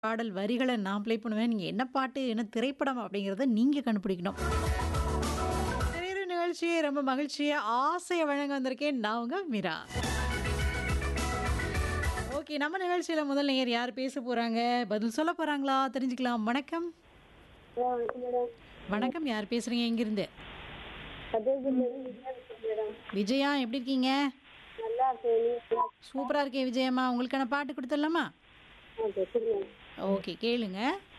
பாடல் வரிகள நான் ப்ளே பண்ணுவேன். நீங்க என்ன பாட்டு, என்ன திரைப்படம் அப்படிங்கிறத நீங்க கண்டுபிடிக்கணும். திரையரங்கு நிகழ்ச்சியை ரொம்ப மகிழ்ச்சியா, ஆசைய வழங்க வந்திருக்கேன். நான் உங்க மீரா. ஓகே. நம்ம நிகழ்ச்சியில முதல் நேயர் யார் பேச போறாங்க? பதில் சொல்ல போறாங்களா? தெரிஞ்சுக்கலாம். வணக்கம். ஆ வணக்கம் மேடம். வணக்கம். யார் பேசுறீங்க? எங்கிருந்து? சத்யகிரிலேருந்து விஜயா பேசுறேன் மேடம். விஜயா எப்படி இருக்கீங்க? நல்லா இருக்கேன். நீங்க நல்லா சூப்பரா இருக்கேன் விஜயம்மா. உங்களுக்கான பாட்டு குடுத்துடலாமா? ஆ சரி மேடம். ஓகே. கேளுங்க.